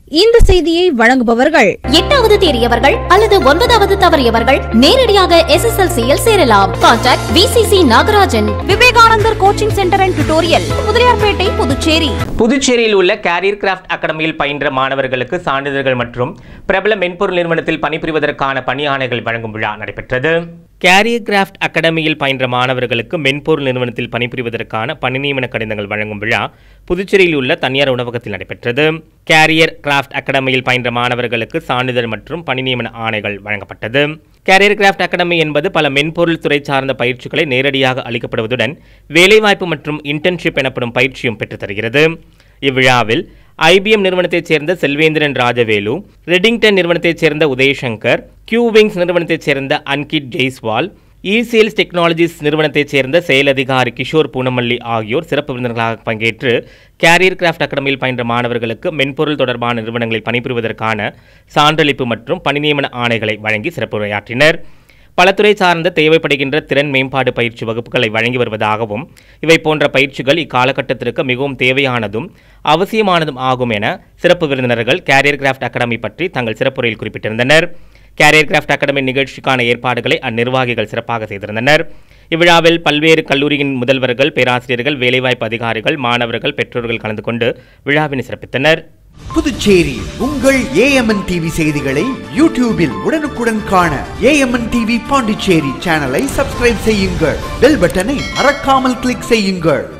இந்த செய்தியை வழங்குபவர்கள் எட்டாவது தேறியவர்கள் அல்லது ஒன்பதாவது தவறியவர்கள் நேரடியாக எஸ்எஸ்எல்சியில் சேரலாம் contact VCC Nagarajan Vivekanandar coaching centre and tutorial Mudaliarpet Puducherry புதுச்சேரியில் உள்ள கேரியர் கிராஃப்ட் அகாடமியில் பயின்ற மாணவர்களுக்கு சான்றிதழ்கள் மற்றும் பிரபல மென்பொருள் நிறுவனத்தில் பணிபுரிவதற்கான பணி ஆணைகள் வழங்கும் விழா நடைபெற்றது கேரியர் கிராஃப்ட் அகாடமியில் பயின்ற மாணவர்களுக்கு மென்பொருள் நிறுவனத்தில் பணிபுரிவதற்கான பணி நியமன கடிதங்கள் வழங்கும் விழா புதுச்சேரியில் உள்ள தனியார் உணவகத்தில் நடைபெற்றது கேரியர் கிராஃப்ட் அகாடமியில் பயின்ற மாணவர்களுக்கு சான்றிதழ் மற்றும் பணி நியமன ஆணைகள் வழங்கப்பட்டது கேரியர் கிராஃப்ட் அகாடமி என்பது பல மென்பொருள் துறை சார்ந்த பயிற்சிகளை நேரடியாக அளிக்கப்படுவதுடன் வேலைவாய்ப்பு மற்றும் இன்டர்ன்ஷிப் எனப்படும் பயிற்சியும் பெற்றுத் தருகிறது இவ்விழாவில் ஐபிஎம் நிறுவனத்தைச் சேர்ந்த செல்வேந்திரன் ராஜவேலு ரெடிங்டன் நிறுவனத்தைச் சேர்ந்த உதயசங்கர் கியூவிங்ஸ் நிறுவனத்தைச் சேர்ந்த அன்கிட் ஜெய்ஸ்வால் இசேல்ஸ் டெக்னாலஜிஸ் நிறுவனத்தைச் சேர்ந்த செயல் அதிகாரி கிஷோர் பூனமல்லி ஆகியோர் சிறப்பு விருந்தினர்களாக பங்கேற்று கேரியர் கிராஃப்ட் அகாடமியில் பயின்ற மாணவர்களுக்கு மென்பொருள் தொடர்பான நிறுவனங்களில் பணிபுரிவதற்கான சான்றளிப்பு மற்றும் பணி நியமன ஆணைகளை வழங்கி சிறப்புரையாற்றினர் பல துறை சார்ந்த தேவைப்படுகின்ற திறன் மேம்பாடு பயிற்சி வகுப்புகளை வழங்கி வருவதாகவும் இவை போன்ற பயிற்சிகள் இக்காலகட்டத்திற்கு மிகவும் தேவையானதும் அவசியமானதும் ஆகும் என சிறப்பு விருந்தினர்கள் கேரியர் கிராஃப்ட் அகாடமி பற்றி தங்கள் சிறப்புரையில் குறிப்பிட்டிருந்தனர் கேரியர் கிராஃப்ட் அகாடமி நிகழ்ச்சிக்கான ஏற்பாடுகளை அந்நிர்வாகிகள் சிறப்பாக செய்திருந்தனர் இவ்விழாவில் பல்வேறு கல்லூரியின் முதல்வர்கள் பேராசிரியர்கள் வேலைவாய்ப்பு அதிகாரிகள் மாணவர்கள் பெற்றோர்கள் கலந்து கொண்டு விழாவினை சிறப்பித்தனர் புதுச்சேரி உங்கள் ஏஎம்என் டிவி செய்திகளை யூடியூபில் உடனுக்குடன் காண ஏஎம்என் டிவி பாண்டிச்சேரி சேனலை சப்ஸ்கிரைப் செய்யுங்கள் பெல் பட்டனை மறக்காமல் கிளிக் செய்யுங்கள்